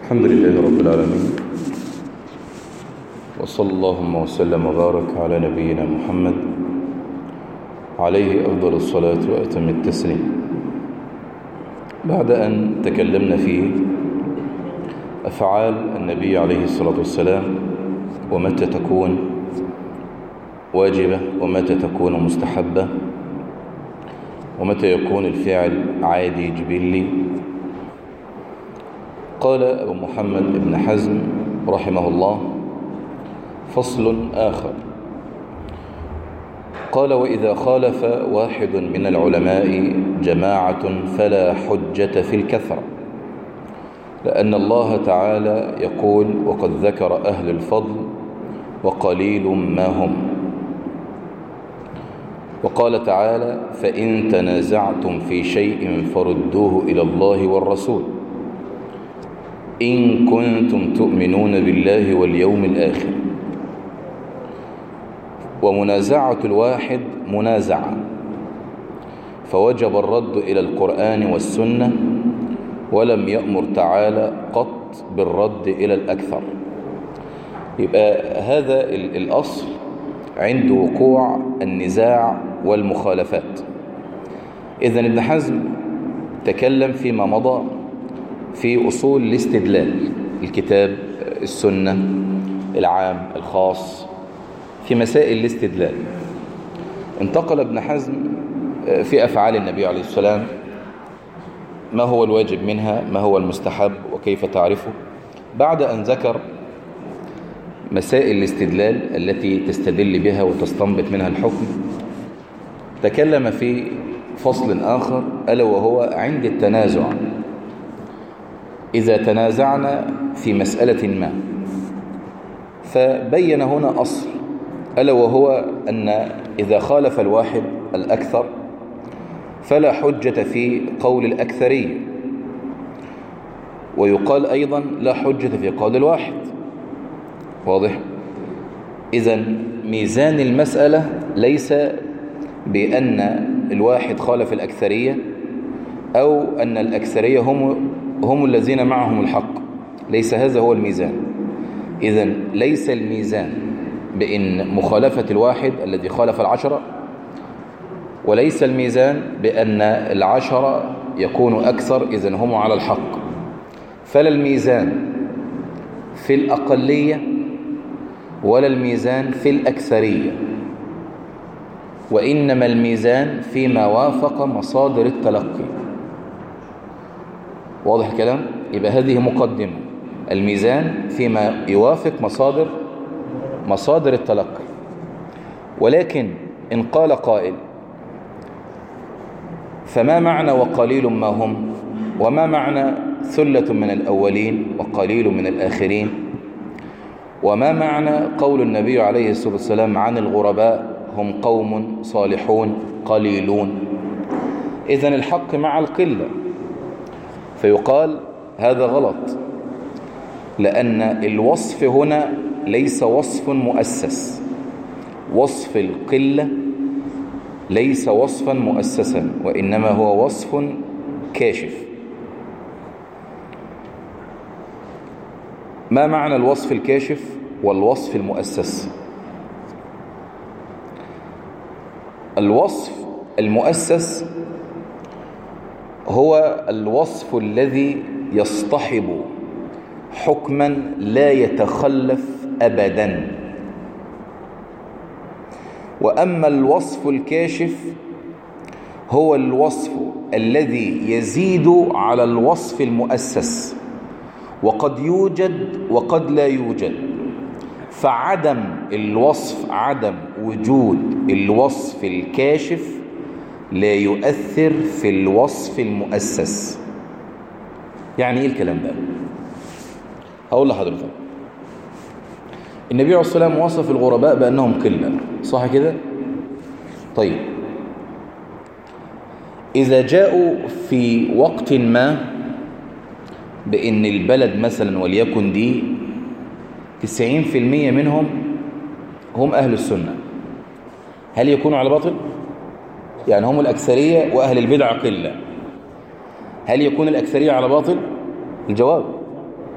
الحمد لله رب العالمين وصلى اللهم وسلم وبارك على نبينا محمد عليه أفضل الصلاة وأتم التسليم بعد أن تكلمنا في أفعال النبي عليه الصلاة والسلام ومتى تكون واجبة ومتى تكون مستحبة ومتى يكون الفعل عادي جبلي قال أبو محمد بن حزم رحمه الله فصل آخر قال وإذا خالف واحد من العلماء جماعة فلا حجة في الكثرة لأن الله تعالى يقول وقد ذكر أهل الفضل وقليل ما هم وقال تعالى فإن تنازعتم في شيء فردوه إلى الله والرسول إن كنتم تؤمنون بالله واليوم الآخر ومنازعة الواحد منازعة فوجب الرد إلى القرآن والسنة ولم يأمر تعالى قط بالرد إلى الأكثر يبقى هذا الأصل عند وقوع النزاع والمخالفات إذن ابن حزم تكلم فيما مضى في أصول الاستدلال الكتاب السنة العام الخاص في مسائل الاستدلال انتقل ابن حزم في أفعال النبي عليه السلام ما هو الواجب منها ما هو المستحب وكيف تعرفه بعد أن ذكر مسائل الاستدلال التي تستدل بها وتستنبط منها الحكم تكلم في فصل آخر ألا وهو عند التنازع إذا تنازعنا في مسألة ما فبين هنا أصل ألا وهو أن إذا خالف الواحد الأكثر فلا حجة في قول الأكثرية ويقال أيضا لا حجة في قول الواحد واضح إذا ميزان المسألة ليس بأن الواحد خالف الأكثرية أو أن الأكثرية هم هم الذين معهم الحق ليس هذا هو الميزان إذا ليس الميزان بأن مخالفة الواحد الذي خالف العشرة وليس الميزان بأن العشرة يكون أكثر إذن هم على الحق فلا الميزان في الأقلية ولا الميزان في الأكثرية وإنما الميزان فيما وافق مصادر التلقي واضح الكلام يبقى هذه مقدمة الميزان فيما يوافق مصادر مصادر التلقي ولكن إن قال قائل فما معنى وقليل ما هم وما معنى ثلة من الأولين وقليل من الآخرين وما معنى قول النبي عليه الصلاة والسلام عن الغرباء هم قوم صالحون قليلون إذن الحق مع القلة فيقال هذا غلط لأن الوصف هنا ليس وصف مؤسس وصف القلة ليس وصفا مؤسسا وإنما هو وصف كاشف ما معنى الوصف الكاشف والوصف المؤسس الوصف المؤسس هو الوصف الذي يصطحب حكما لا يتخلف أبدا وأما الوصف الكاشف هو الوصف الذي يزيد على الوصف المؤسس وقد يوجد وقد لا يوجد فعدم الوصف عدم وجود الوصف الكاشف لا يؤثر في الوصف المؤسس يعني ايه الكلام ده هقول لحضرتك النبي عليه الصلاة والسلام وصف الغرباء بأنهم قلة صح كده طيب إذا جاءوا في وقت ما بأن البلد مثلا وليكن دي 90% منهم هم أهل السنة هل يكونوا على باطل؟ يعني هم الأكثرية وأهل البدع قلة هل يكون الأكثرية على باطل؟ الجواب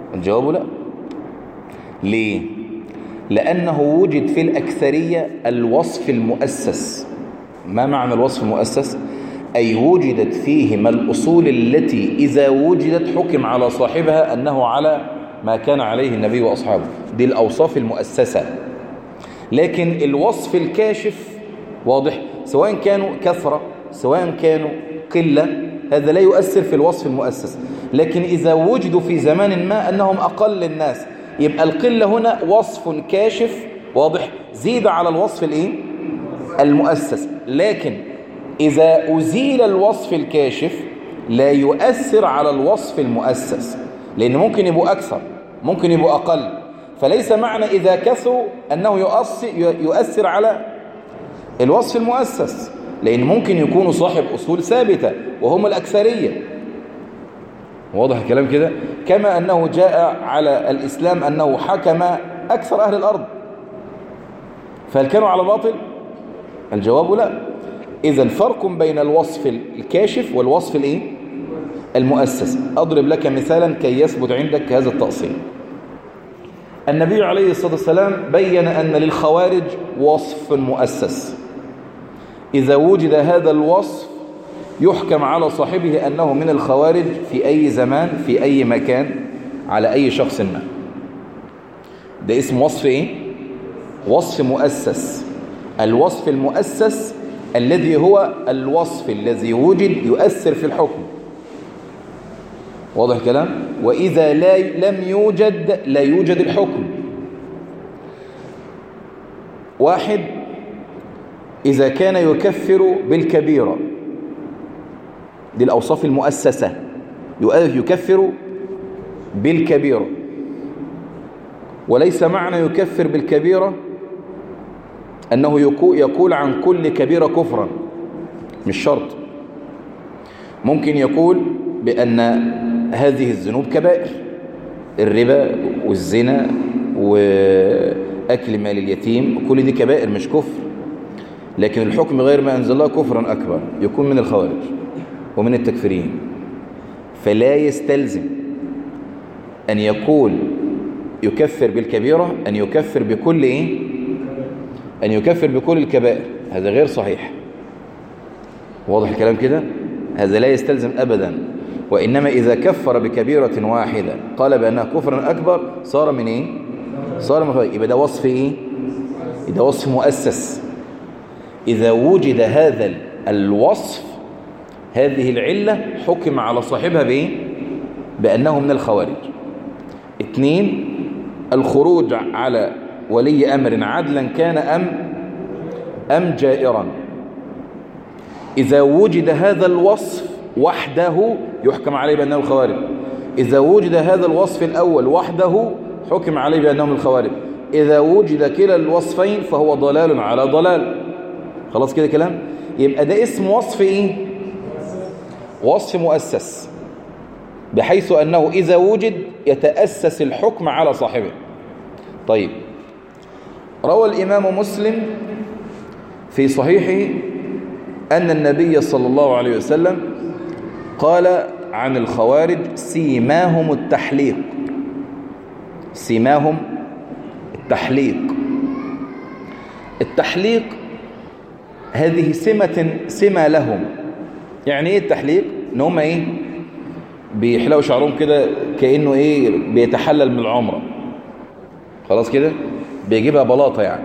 الجواب لا ليه لأنه وجد في الأكثرية الوصف المؤسس ما معنى الوصف المؤسس أي وجدت فيهما الأصول التي إذا وجدت حكم على صاحبها أنه على ما كان عليه النبي وأصحابه دي الأوصاف المؤسسة لكن الوصف الكاشف واضح سواء كانوا كثرة سواء كانوا قلة هذا لا يؤثر في الوصف المؤسس لكن إذا وجدوا في زمان ما أنهم أقل الناس يبقى القلة هنا وصف كاشف واضح زيد على الوصف الايه المؤسس لكن إذا أزيل الوصف الكاشف لا يؤثر على الوصف المؤسس لأن ممكن يبقوا أكثر ممكن يبقوا أقل فليس معنى إذا كثروا أنه يؤثر, يؤثر على الوصف المؤسس لأن ممكن يكونوا صاحب أصول ثابتة وهم الأكثرية واضح الكلام كده كما أنه جاء على الإسلام أنه حكم أكثر أهل الأرض فهل كانوا على باطل الجواب لا إذا فرق بين الوصف الكاشف والوصف الإيه؟ المؤسس أضرب لك مثالا كي يثبت عندك هذا التأصيل النبي عليه الصلاة والسلام بين أن للخوارج وصف مؤسس إذا وجد هذا الوصف يحكم على صاحبه أنه من الخوارج في أي زمان في أي مكان على أي شخص ما ده اسم وصف إيه؟ وصف مؤسس الوصف المؤسس الذي هو الوصف الذي وجد يؤثر في الحكم واضح كلام وإذا لا لم يوجد لا يوجد الحكم واحد إذا كان يكفر بالكبيرة دي الأوصاف المؤسسة يكفر بالكبيرة وليس معنى يكفر بالكبيرة أنه يقول عن كل كبيرة كفرا مش شرط ممكن يقول بأن هذه الذنوب كبائر الربا والزنا وأكل مال اليتيم كل دي كبائر مش كفر لكن الحكم غير ما أنزل الله كفرا أكبر يكون من الخوارج ومن التكفيرين فلا يستلزم أن يقول يكفر بالكبيرة أن يكفر بكل إيه؟ أن يكفر بكل الكبائر هذا غير صحيح واضح الكلام كده هذا لا يستلزم أبدا وإنما إذا كفر بكبيرة واحدة قال بأنها كفر أكبر صار من إيه صار من يبقى ده وصف إيه ده وصف مؤسس إذا وجد هذا الوصف هذه العلة حكم على صاحبها بإيه بأنه من الخوارج اثنين الخروج على ولي أمر عدلا كان أم أم جائرا إذا وجد هذا الوصف وحده يحكم عليه بأنه الخوارج إذا وجد هذا الوصف الأول وحده حكم عليه بأنه من الخوارج إذا وجد كلا الوصفين فهو ضلال على ضلال خلاص كده كلام يبقى ده اسم وصف إيه وصف مؤسس بحيث أنه إذا وجد يتأسس الحكم على صاحبه طيب روى الإمام مسلم في صحيحه أن النبي صلى الله عليه وسلم قال عن الخوارج سيماهم التحليق سيماهم التحليق التحليق هذه سمة سمة لهم يعني ايه التحليق ان هم ايه بيحلقوا شعرهم كده كأنه ايه بيتحلل من العمرة خلاص كده بيجيبها بلاطة يعني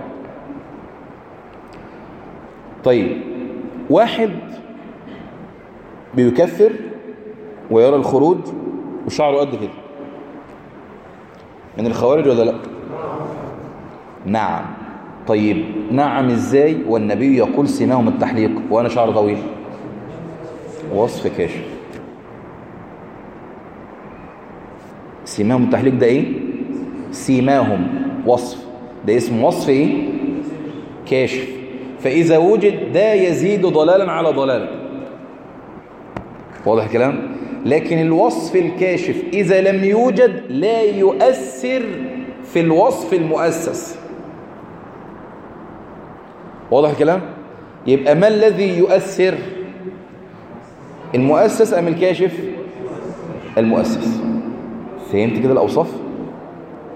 طيب واحد بيكفر ويرى الخروج وشعره قد كده من الخوارج ولا لا نعم طيب نعم ازاي والنبي يقول سماهم التحليق وانا شعر طويل وصف كاشف سماهم التحليق ده ايه سيماهم وصف ده اسم وصف ايه كاشف فاذا وجد ده يزيد ضلالا على ضلال واضح الكلام لكن الوصف الكاشف اذا لم يوجد لا يؤثر في الوصف المؤسس واضح الكلام يبقى ما الذي يؤثر المؤسس ام الكاشف المؤسس فهمت كده الاوصاف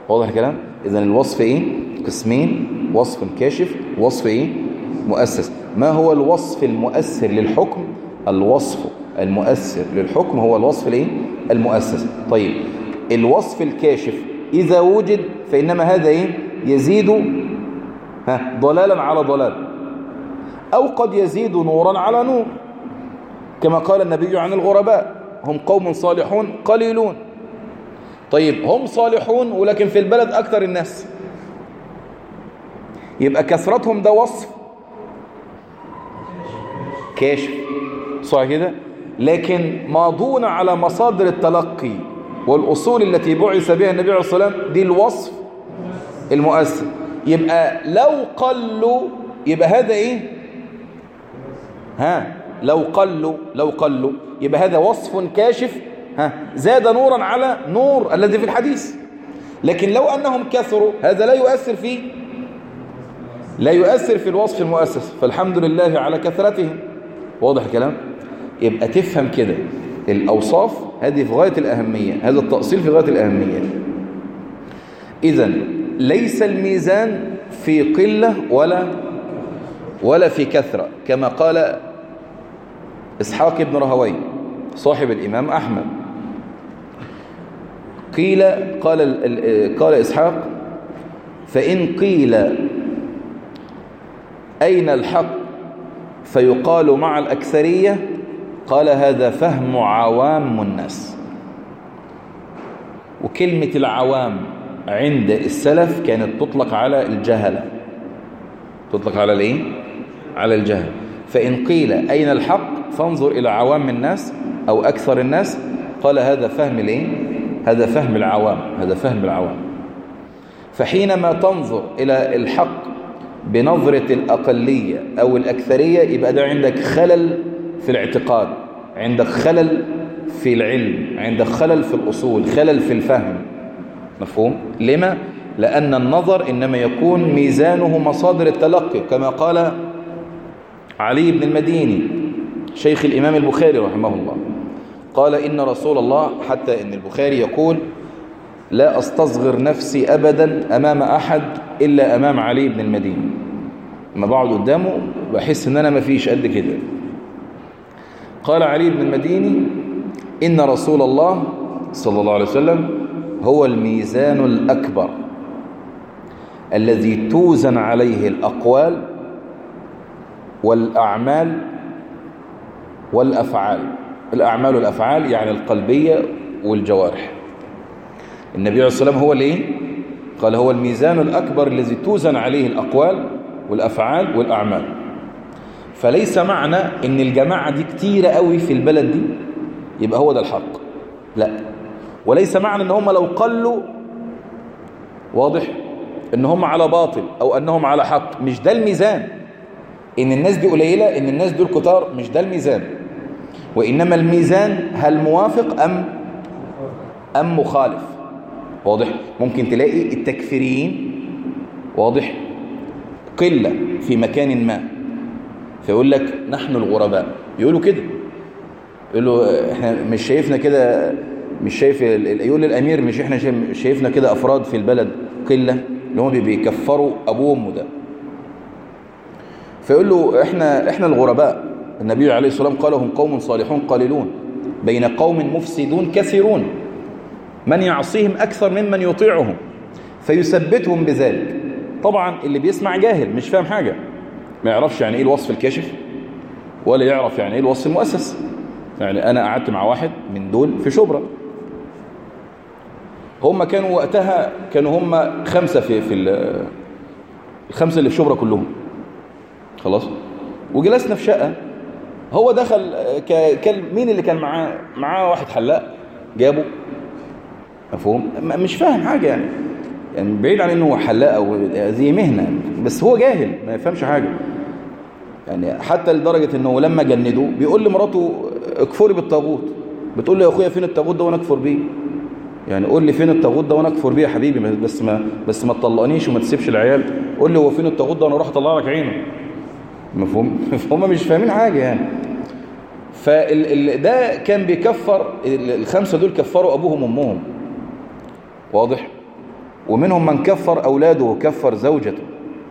واضح الكلام اذا الوصف ايه قسمين وصف كاشف وصف ايه مؤسس ما هو الوصف المؤثر للحكم الوصف المؤثر للحكم هو الوصف الايه المؤسس طيب الوصف الكاشف اذا وجد فانما هذا ايه يزيد ها ضلالا على ضلال او قد يزيد نورا على نور كما قال النبي عن الغرباء هم قوم صالحون قليلون طيب هم صالحون ولكن في البلد أكثر الناس يبقى كثرتهم ده وصف كاشف صح كده لكن ماضون على مصادر التلقي والأصول التي بعث بها النبي عليه الصلاة والسلام دي الوصف المؤثر يبقى لو قلوا يبقى هذا ايه ها لو قلوا لو قلوا يبقى هذا وصف كاشف ها زاد نورا على نور الذي في الحديث لكن لو أنهم كثروا هذا لا يؤثر فيه لا يؤثر في الوصف المؤسس فالحمد لله على كثرتهم واضح الكلام يبقى تفهم كده الأوصاف هذه في غاية الأهمية هذا التأصيل في غاية الأهمية إذا ليس الميزان في قلة ولا ولا في كثرة كما قال إسحاق بن رهوي صاحب الإمام أحمد قيل قال قال إسحاق فإن قيل أين الحق فيقال مع الأكثرية قال هذا فهم عوام الناس وكلمة العوام عند السلف كانت تطلق على الجهلة تطلق على الايه على الجهل فإن قيل أين الحق فانظر إلى عوام الناس أو أكثر الناس قال هذا فهم الايه هذا فهم العوام هذا فهم العوام فحينما تنظر إلى الحق بنظرة الأقلية أو الأكثرية يبقى ده عندك خلل في الاعتقاد عندك خلل في العلم عندك خلل في الأصول خلل في الفهم مفهوم؟ لما؟ لأن النظر إنما يكون ميزانه مصادر التلقي كما قال علي بن المديني شيخ الإمام البخاري رحمه الله قال إن رسول الله حتى إن البخاري يقول لا أستصغر نفسي أبدا أمام أحد إلا أمام علي بن المديني لما بقعد قدامه بحس إن أنا ما فيش قد كده قال علي بن المديني إن رسول الله صلى الله عليه وسلم هو الميزان الأكبر الذي توزن عليه الأقوال والأعمال والأفعال الأعمال والأفعال يعني القلبية والجوارح النبي عليه الصلاة والسلام هو الايه قال هو الميزان الأكبر الذي توزن عليه الأقوال والأفعال والأعمال فليس معنى ان الجماعة دي كتيرة قوي في البلد دي يبقى هو ده الحق لا وليس معنى ان هم لو قلوا واضح ان هم على باطل او انهم على حق مش ده الميزان ان الناس دي قليلة ان الناس دول كتار مش ده الميزان وإنما الميزان هل موافق أم أم مخالف واضح ممكن تلاقي التكفيريين واضح قلة في مكان ما فيقول لك نحن الغرباء يقولوا كده يقولوا احنا مش شايفنا كده مش شايف يقول للأمير مش احنا شايفنا كده أفراد في البلد قلة اللي هم بيكفروا أبوه وأمه ده فيقول له احنا احنا الغرباء النبي عليه الصلاة والسلام قال هم قوم صالحون قليلون بين قوم مفسدون كثيرون من يعصيهم أكثر ممن يطيعهم فيثبتهم بذلك طبعا اللي بيسمع جاهل مش فاهم حاجة ما يعرفش يعني ايه الوصف الكاشف ولا يعرف يعني ايه الوصف المؤسس يعني انا قعدت مع واحد من دول في شبرا هم كانوا وقتها كانوا هم خمسة في في الخمسة اللي في شبرا كلهم خلاص وجلسنا في شقة هو دخل كان مين اللي كان معاه معاه واحد حلاق جابه مفهوم مش فاهم حاجة يعني يعني بعيد عن انه هو حلاق او دي مهنة بس هو جاهل ما يفهمش حاجة يعني حتى لدرجة انه لما جندوه بيقول لمراته اكفري بالطاغوت بتقول له يا اخويا فين الطاغوت ده وانا اكفر بيه يعني قول لي فين الطاغوت ده وانا اكفر بيه يا حبيبي بس ما بس ما تطلقنيش وما تسيبش العيال قول لي هو فين الطاغوت ده وانا اروح اطلع لك عينه مفهوم هم مش فاهمين حاجة يعني فده كان بيكفر الخمسة دول كفروا أبوهم وأمهم واضح ومنهم من كفر أولاده وكفر زوجته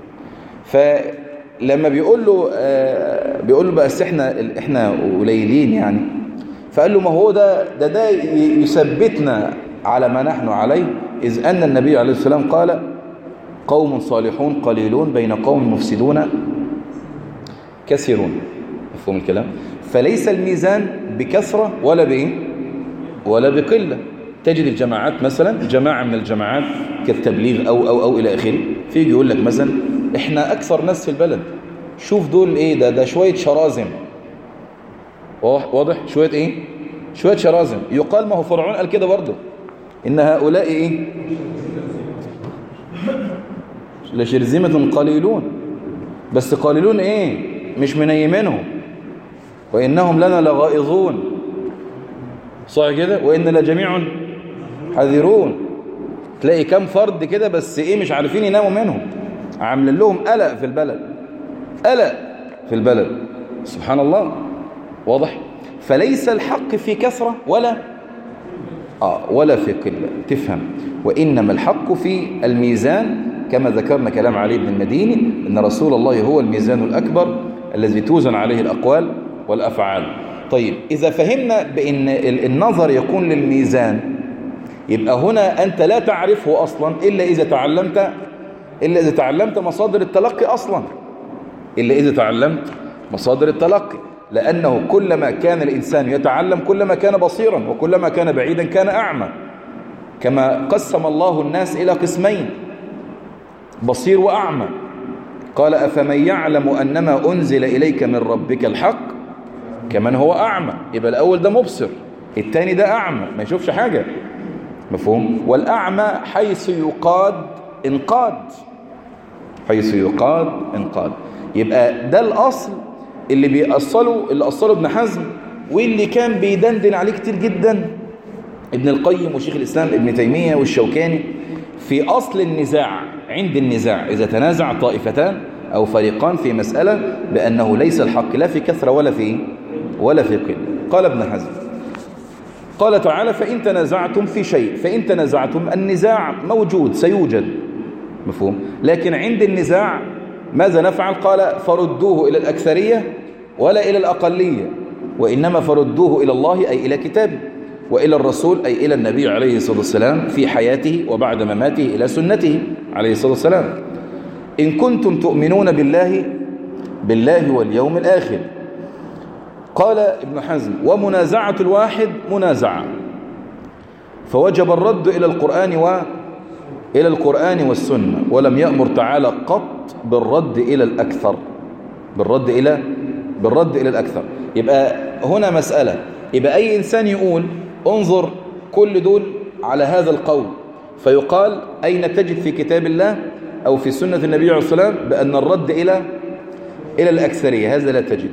فلما بيقول له آه بيقول له بس احنا احنا قليلين يعني فقال له ما هو ده ده ده يثبتنا على ما نحن عليه إذ أن النبي عليه السلام قال قوم صالحون قليلون بين قوم مفسدون كثيرون مفهوم الكلام فليس الميزان بكثرة ولا بإيه ولا بقلة تجد الجماعات مثلا جماعة من الجماعات كالتبليغ أو أو أو إلى آخره فيجي يقول لك مثلا إحنا أكثر ناس في البلد شوف دول إيه ده ده شوية شرازم واضح شوية إيه شوية شرازم يقال ما هو فرعون قال كده برضه إن هؤلاء إيه لشرذمة قليلون بس قليلون إيه مش منيمينهم وإنهم لنا لغائظون صح كده وإن لجميع حذرون تلاقي كم فرد كده بس إيه مش عارفين يناموا منهم عاملين لهم قلق في البلد قلق في البلد سبحان الله واضح فليس الحق في كثرة ولا آه ولا في قلة تفهم وإنما الحق في الميزان كما ذكرنا كلام علي بن المديني أن رسول الله هو الميزان الأكبر الذي توزن عليه الأقوال والأفعال طيب إذا فهمنا بأن النظر يكون للميزان يبقى هنا أنت لا تعرفه أصلا إلا إذا تعلمت إلا إذا تعلمت مصادر التلقي أصلا إلا إذا تعلمت مصادر التلقي لأنه كلما كان الإنسان يتعلم كلما كان بصيرا وكلما كان بعيدا كان أعمى كما قسم الله الناس إلى قسمين بصير وأعمى قال أفمن يعلم أنما أنزل إليك من ربك الحق كمن هو أعمى يبقى الأول ده مبصر الثاني ده أعمى ما يشوفش حاجة مفهوم والأعمى حيث يقاد انقاد حيث يقاد انقاد يبقى ده الأصل اللي بيأصله اللي أصله ابن حزم واللي كان بيدندن عليه كتير جدا ابن القيم وشيخ الإسلام ابن تيمية والشوكاني في أصل النزاع عند النزاع إذا تنازع طائفتان أو فريقان في مسألة بأنه ليس الحق لا في كثرة ولا في ولا في قلة قال ابن حزم قال تعالى فإن تنازعتم في شيء فإن تنازعتم النزاع موجود سيوجد مفهوم لكن عند النزاع ماذا نفعل قال فردوه إلى الأكثرية ولا إلى الأقلية وإنما فردوه إلى الله أي إلى كتابه وإلى الرسول أي إلى النبي عليه الصلاة والسلام في حياته وبعد مماته إلى سنته عليه الصلاة والسلام إن كنتم تؤمنون بالله بالله واليوم الآخر قال ابن حزم ومنازعة الواحد منازعة فوجب الرد إلى القرآن و إلى القرآن والسنة ولم يأمر تعالى قط بالرد إلى الأكثر بالرد إلى بالرد إلى الأكثر يبقى هنا مسألة يبقى أي إنسان يقول انظر كل دول على هذا القول فيقال أين تجد في كتاب الله أو في سنة النبي عليه الصلاة والسلام بأن الرد إلى إلى الأكثرية هذا لا تجد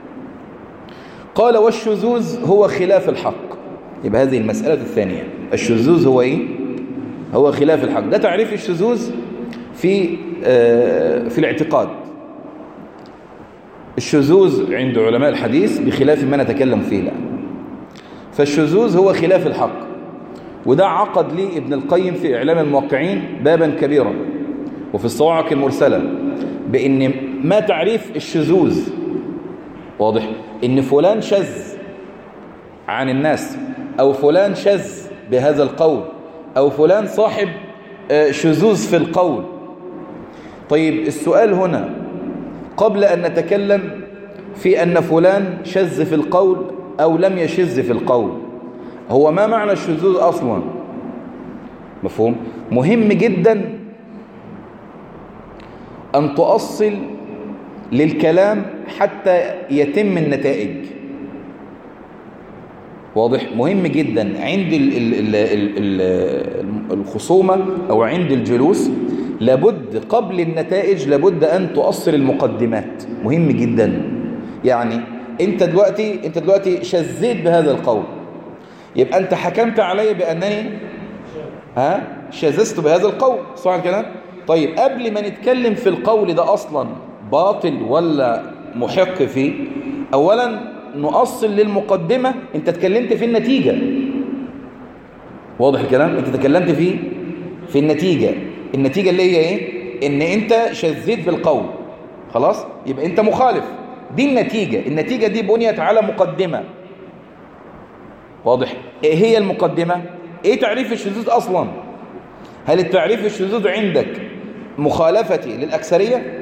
قال والشذوذ هو خلاف الحق يبقى هذه المسألة الثانية الشذوذ هو إيه هو خلاف الحق ده تعريف الشذوذ في آه في الاعتقاد الشذوذ عند علماء الحديث بخلاف ما نتكلم فيه الآن فالشذوذ هو خلاف الحق وده عقد لي ابن القيم في إعلام الموقعين بابا كبيرا وفي الصواعق المرسلة بأن ما تعريف الشذوذ واضح ان فلان شذ عن الناس او فلان شذ بهذا القول او فلان صاحب شذوذ في القول طيب السؤال هنا قبل ان نتكلم في ان فلان شذ في القول او لم يشذ في القول هو ما معنى الشذوذ اصلا مفهوم مهم جدا ان تؤصل للكلام حتى يتم النتائج واضح مهم جدا عند ال ال ال ال الخصومة أو عند الجلوس لابد قبل النتائج لابد أن تؤصل المقدمات مهم جدا يعني انت دلوقتي انت دلوقتي شذيت بهذا القول يبقى انت حكمت علي بأنني ها شذست بهذا القول صح الكلام طيب قبل ما نتكلم في القول ده أصلا باطل ولا محق فيه اولا نؤصل للمقدمة انت اتكلمت في النتيجة واضح الكلام انت تكلمت في في النتيجة النتيجة اللي هي ايه ان انت شذيت بالقول خلاص يبقى انت مخالف دي النتيجة النتيجة دي بنيت على مقدمة واضح ايه هي المقدمة ايه تعريف الشذوذ اصلا هل التعريف الشذوذ عندك مخالفتي للأكثرية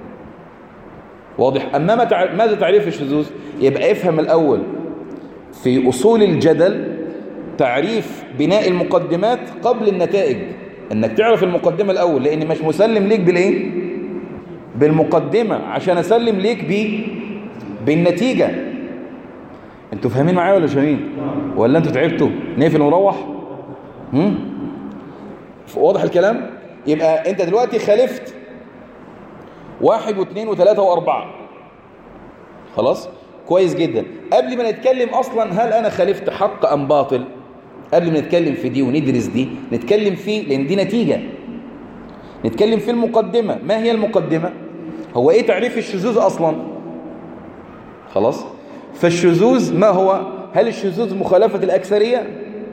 واضح أما ماذا تعريف الشذوذ يبقى افهم الأول في أصول الجدل تعريف بناء المقدمات قبل النتائج انك تعرف المقدمة الأول لأن مش مسلم ليك بالإيه بالمقدمة عشان أسلم ليك ب بالنتيجة انتوا فاهمين معايا ولا شاهين ولا انتوا تعبتوا نقفل ونروح هم؟ واضح الكلام يبقى انت دلوقتي خالفت واحد واثنين وثلاثة واربعة خلاص كويس جدا قبل ما نتكلم اصلا هل انا خالفت حق ام باطل قبل ما نتكلم في دي وندرس دي نتكلم فيه لان دي نتيجة نتكلم في المقدمة ما هي المقدمة هو ايه تعريف الشذوذ اصلا خلاص فالشذوذ ما هو هل الشذوذ مخالفة الأكثرية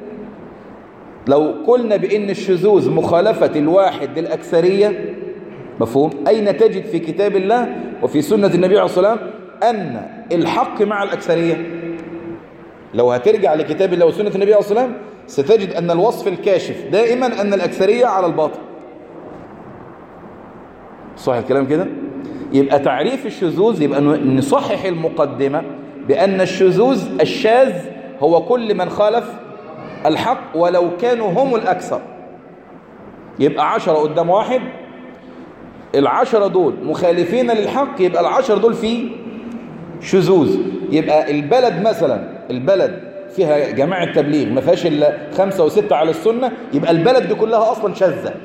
لو قلنا بأن الشذوذ مخالفة الواحد للأكثرية مفهوم أين تجد في كتاب الله وفي سنة النبي عليه الصلاة والسلام أن الحق مع الأكثرية لو هترجع لكتاب الله وسنة النبي عليه الصلاة والسلام ستجد أن الوصف الكاشف دائما أن الأكثرية على الباطل صح الكلام كده يبقى تعريف الشذوذ يبقى نصحح المقدمة بأن الشذوذ الشاذ هو كل من خالف الحق ولو كانوا هم الأكثر يبقى عشرة قدام واحد العشرة دول مخالفين للحق يبقى العشرة دول فيه شذوذ يبقى البلد مثلا البلد فيها جماعة تبليغ ما فيهاش إلا خمسة وستة على السنة يبقى البلد دي كلها أصلا شاذة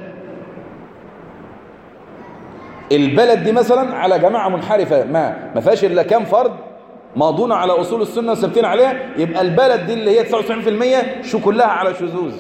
البلد دي مثلا على جماعة منحرفة ما ما فيهاش إلا كام فرد ماضون على أصول السنة وثابتين عليها يبقى البلد دي اللي هي 99% شو كلها على شذوذ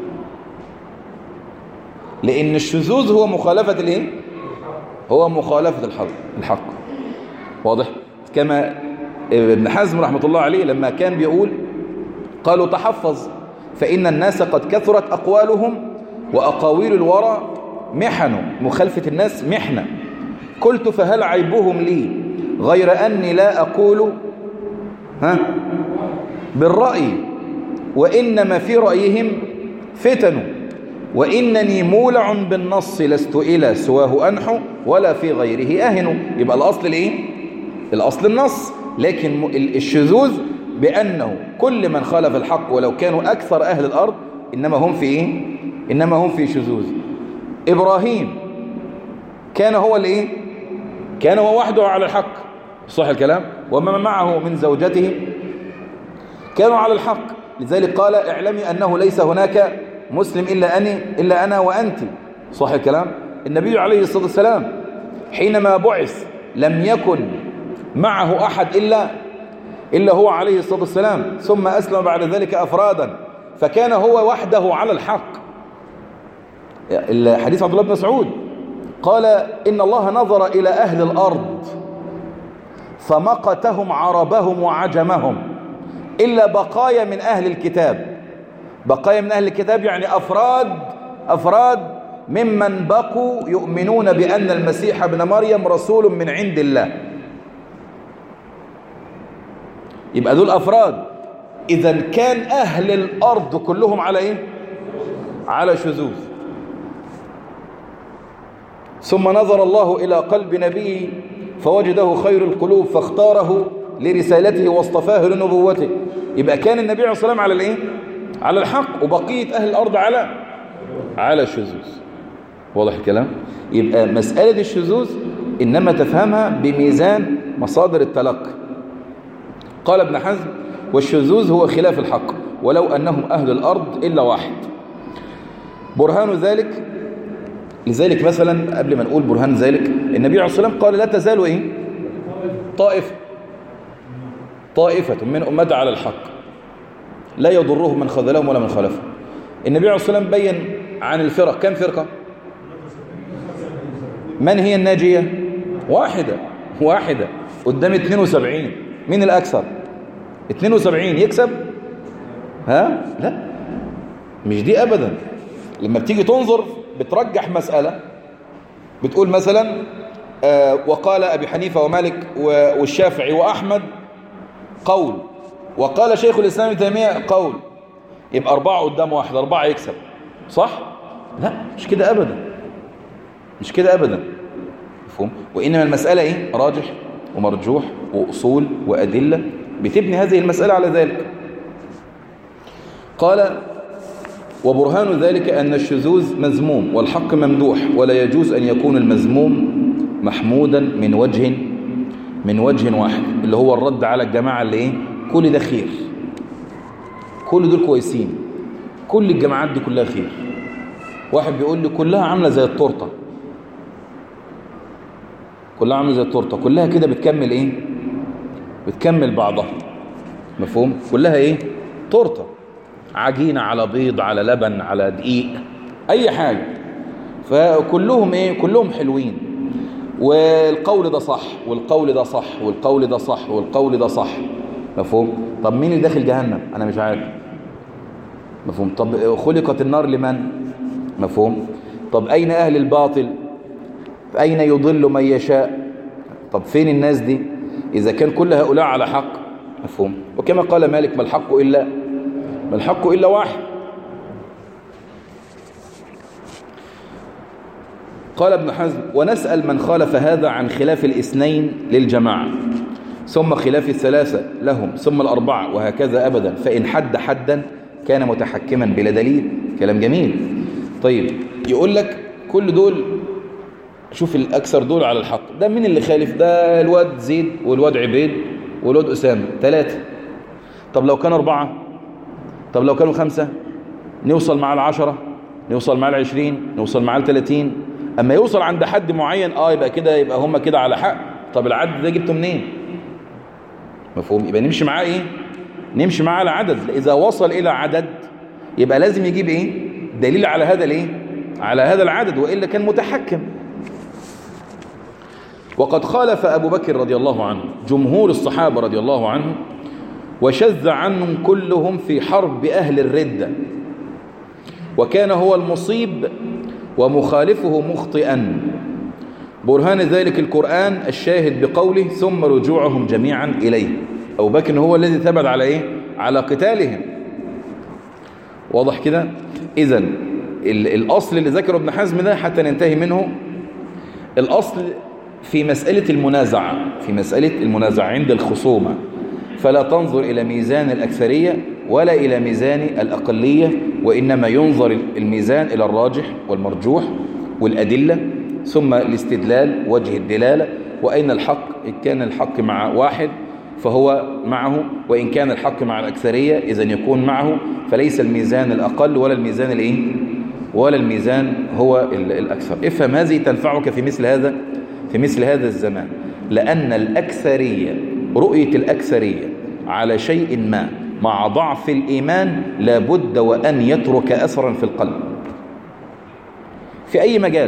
لأن الشذوذ هو مخالفة الايه هو مخالفة الحق الحق واضح كما ابن حزم رحمة الله عليه لما كان بيقول قالوا تحفظ فإن الناس قد كثرت أقوالهم وأقاويل الورى محن مخالفة الناس محنة قلت فهل عيبهم لي غير أني لا أقول ها بالرأي وإنما في رأيهم فتن وإنني مولع بالنص لست إلى سواه أنحو ولا في غيره أهن يبقى الأصل الإيه؟ الأصل النص لكن الشذوذ بأنه كل من خالف الحق ولو كانوا أكثر أهل الأرض إنما هم في إيه؟ إنما هم في شذوذ إبراهيم كان هو الإيه؟ كان هو وحده على الحق صح الكلام وما معه من زوجته كانوا على الحق لذلك قال اعلمي أنه ليس هناك مسلم إلا أني إلا أنا وأنت صح الكلام النبي عليه الصلاة والسلام حينما بعث لم يكن معه أحد إلا إلا هو عليه الصلاة والسلام ثم أسلم بعد ذلك أفرادا فكان هو وحده على الحق الحديث عبد الله بن مسعود قال إن الله نظر إلى أهل الأرض فمقتهم عربهم وعجمهم إلا بقايا من أهل الكتاب بقايا من أهل الكتاب يعني أفراد أفراد ممن بقوا يؤمنون بأن المسيح ابن مريم رسول من عند الله يبقى دول أفراد إذا كان أهل الأرض كلهم على إيه؟ على شذوذ ثم نظر الله إلى قلب نبيه فوجده خير القلوب فاختاره لرسالته واصطفاه لنبوته يبقى كان النبي عليه الصلاة والسلام على الإيه؟ على الحق وبقية أهل الأرض على على الشذوذ واضح الكلام يبقى مسألة الشذوذ إنما تفهمها بميزان مصادر التلقي قال ابن حزم والشذوذ هو خلاف الحق ولو أنهم أهل الأرض إلا واحد برهان ذلك لذلك مثلا قبل ما نقول برهان ذلك النبي عليه الصلاة والسلام قال لا تزال إيه طائفة طائفة من أمتي على الحق لا يضرهم من خذلهم ولا من خالفهم النبي عليه الصلاة والسلام بين عن الفرق كم فرقة من هي الناجية واحدة واحدة قدام 72 مين الأكثر 72 يكسب ها لا مش دي أبدا لما بتيجي تنظر بترجح مسألة بتقول مثلا آه وقال أبي حنيفة ومالك والشافعي وأحمد قول وقال شيخ الإسلام ابن تيمية قول يبقى أربعة قدام واحد أربعة يكسب صح؟ لا مش كده أبدا مش كده أبدا مفهوم؟ وإنما المسألة إيه؟ راجح ومرجوح وأصول وأدلة بتبني هذه المسألة على ذلك قال وبرهان ذلك أن الشذوذ مذموم والحق ممدوح ولا يجوز أن يكون المذموم محمودا من وجه من وجه واحد اللي هو الرد على الجماعة اللي ايه كل ده خير كل دول كويسين كل الجماعات دي كلها خير واحد بيقول لي كلها عاملة زي التورتة كلها عاملة زي التورتة كلها كده بتكمل ايه بتكمل بعضها مفهوم كلها ايه تورتة عجينة على بيض على لبن على دقيق اي حاجة فكلهم ايه كلهم حلوين والقول ده صح والقول ده صح والقول ده صح والقول ده صح مفهوم طب مين اللي داخل جهنم انا مش عارف مفهوم طب خلقت النار لمن مفهوم طب اين اهل الباطل اين يضل من يشاء طب فين الناس دي اذا كان كل هؤلاء على حق مفهوم وكما قال مالك ما الحق الا ما الحق الا واحد قال ابن حزم ونسأل من خالف هذا عن خلاف الاثنين للجماعة ثم خلاف الثلاثة لهم ثم الأربعة وهكذا أبدا فإن حد حدا كان متحكما بلا دليل كلام جميل طيب يقول لك كل دول شوف الأكثر دول على الحق ده مين اللي خالف ده الواد زيد والواد عبيد والواد أسامة ثلاثة طب لو كانوا أربعة طب لو كانوا خمسة نوصل مع العشرة نوصل مع العشرين نوصل مع الثلاثين اما يوصل عند حد معين اه يبقى كده يبقى هم كده على حق طب العدد ده جبته منين مفهوم يبقى نمشي معاه ايه نمشي معاه على عدد اذا وصل الى عدد يبقى لازم يجيب ايه دليل على هذا الايه على هذا العدد والا كان متحكم وقد خالف ابو بكر رضي الله عنه جمهور الصحابه رضي الله عنهم وشذ عنهم كلهم في حرب اهل الرده وكان هو المصيب ومخالفه مخطئا برهان ذلك القرآن الشاهد بقوله ثم رجوعهم جميعا إليه أبو بكر هو الذي ثبت على إيه؟ على قتالهم واضح كده إذا الأصل اللي ذكره ابن حزم ده حتى ننتهي منه الأصل في مسألة المنازعة في مسألة المنازعة عند الخصومة فلا تنظر إلى ميزان الأكثرية ولا إلى ميزان الأقلية وإنما ينظر الميزان إلى الراجح والمرجوح والأدلة ثم الاستدلال وجه الدلالة وأين الحق إن كان الحق مع واحد فهو معه وإن كان الحق مع الأكثرية إذا يكون معه فليس الميزان الأقل ولا الميزان الإيه؟ ولا الميزان هو الأكثر افهم هذه تنفعك في مثل هذا في مثل هذا الزمان لأن الأكثرية رؤية الأكثرية على شيء ما مع ضعف الإيمان لابد وأن يترك أثرا في القلب في أي مجال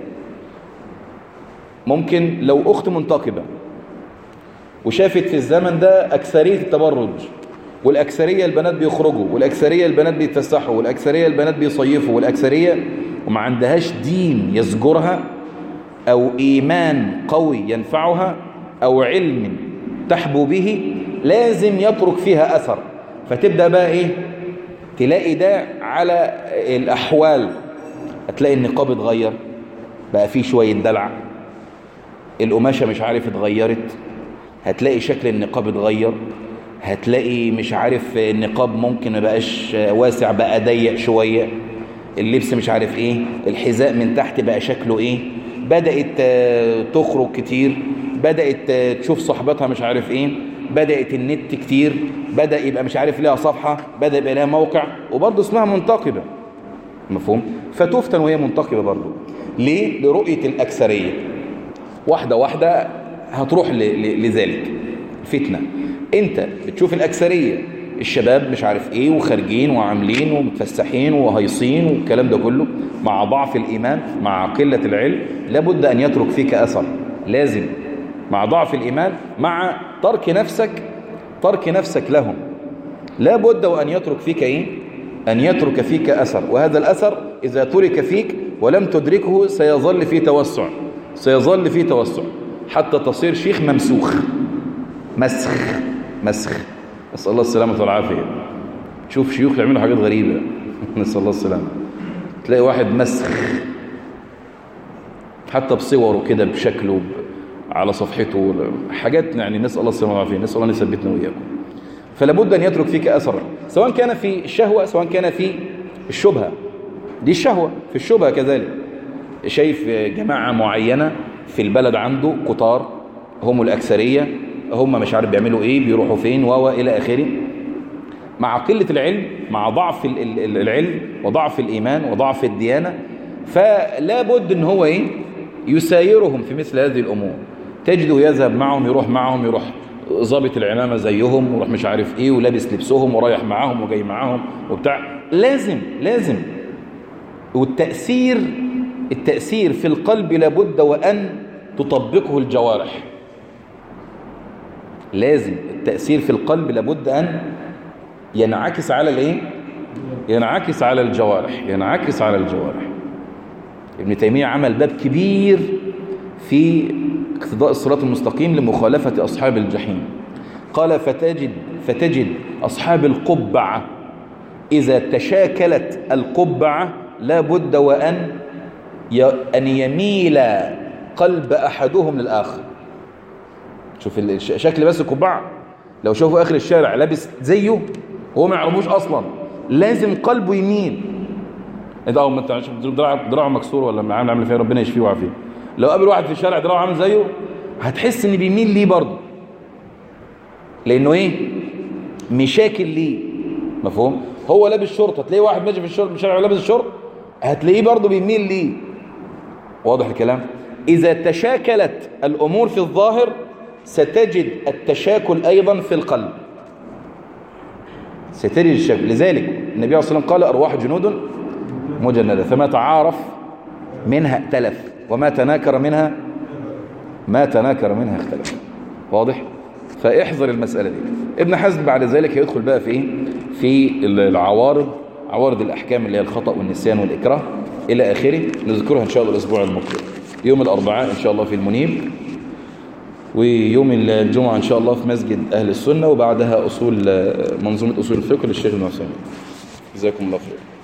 ممكن لو أخت منتقبة وشافت في الزمن ده أكثرية التبرج والأكثرية البنات بيخرجوا والأكثرية البنات بيتفسحوا والأكثرية البنات بيصيفوا والأكثرية وما عندهاش دين يزجرها أو إيمان قوي ينفعها أو علم تحبو به لازم يترك فيها أثر فتبدأ بقى إيه تلاقي ده على الأحوال هتلاقي النقاب اتغير بقى فيه شوية دلع القماشة مش عارف اتغيرت هتلاقي شكل النقاب اتغير هتلاقي مش عارف النقاب ممكن ما بقاش واسع بقى ضيق شوية اللبس مش عارف ايه الحذاء من تحت بقى شكله ايه بدأت تخرج كتير بدأت تشوف صحبتها مش عارف ايه بدأت النت كتير بدأ يبقى مش عارف لها صفحة بدأ يبقى لها موقع وبرضه اسمها منتقبة مفهوم فتفتن وهي منتقبة برضه ليه لرؤية الأكثرية واحدة واحدة هتروح لذلك فتنة انت بتشوف الأكثرية الشباب مش عارف ايه وخارجين وعاملين ومتفسحين وهيصين والكلام ده كله مع ضعف الإيمان مع قلة العلم لابد أن يترك فيك أثر لازم مع ضعف الإيمان مع ترك نفسك ترك نفسك لهم لابد وأن يترك فيك ايه أن يترك فيك أثر وهذا الأثر إذا ترك فيك ولم تدركه سيظل في توسع سيظل في توسع حتى تصير شيخ ممسوخ مسخ مسخ نسأل الله السلامة والعافية تشوف شيوخ يعملوا حاجات غريبة نسأل الله السلامة تلاقي واحد مسخ حتى بصوره كده بشكله على صفحته حاجات يعني نسأل الله السلامة والعافية نسأل الله أن يثبتنا وإياكم فلا بد أن يترك فيك أثرا سواء كان في الشهوة سواء كان في الشبهة دي الشهوة في الشبهة كذلك شايف جماعة معينة في البلد عنده كتار هم الأكثرية هم مش عارف بيعملوا إيه بيروحوا فين و إلى آخره مع قلة العلم مع ضعف العلم وضعف الإيمان وضعف الديانة فلا بد ان هو ايه يسايرهم في مثل هذه الامور تجده يذهب معهم يروح معهم يروح ظابط العمامة زيهم ويروح مش عارف ايه ولابس لبسهم ورايح معاهم وجاي معاهم وبتاع لازم لازم والتأثير التأثير في القلب لابد وأن تطبقه الجوارح لازم التأثير في القلب لابد أن ينعكس على الايه ينعكس على الجوارح ينعكس على الجوارح ابن تيمية عمل باب كبير في اقتضاء الصراط المستقيم لمخالفة أصحاب الجحيم قال فتجد, فتجد أصحاب القبعة إذا تشاكلت القبعة لا بد وأن أن يميل قلب أحدهم للآخر شوف شكل بس القبعة لو شوفوا آخر الشارع لابس زيه هو ما يعرفوش أصلا لازم قلبه يميل انت اول ما انت دراعه دراعه مكسور ولا عامل عامل فيها ربنا يشفيه ويعافيه لو قابل واحد في الشارع دراعه عامل زيه هتحس ان بيميل ليه برضه لانه ايه مشاكل ليه مفهوم هو لابس شرطه تلاقي واحد ماشي في الشارع ولابس الشرط هتلاقيه برضه بيميل ليه واضح الكلام اذا تشاكلت الامور في الظاهر ستجد التشاكل ايضا في القلب ستجد الشكل لذلك النبي عليه الصلاه والسلام قال ارواح جنود مجندة فما تعارف منها ائتلف وما تناكر منها ما تناكر منها اختلف واضح فاحذر المسألة دي ابن حزم بعد ذلك يدخل بقى في ايه في العوارض عوارض الأحكام اللي هي الخطأ والنسيان والإكراه إلى آخره نذكرها إن شاء الله الأسبوع المقبل يوم الأربعاء إن شاء الله في المنيب ويوم الجمعة إن شاء الله في مسجد أهل السنة وبعدها أصول منظومة أصول الفقه للشيخ ابن عثيمين جزاكم الله خير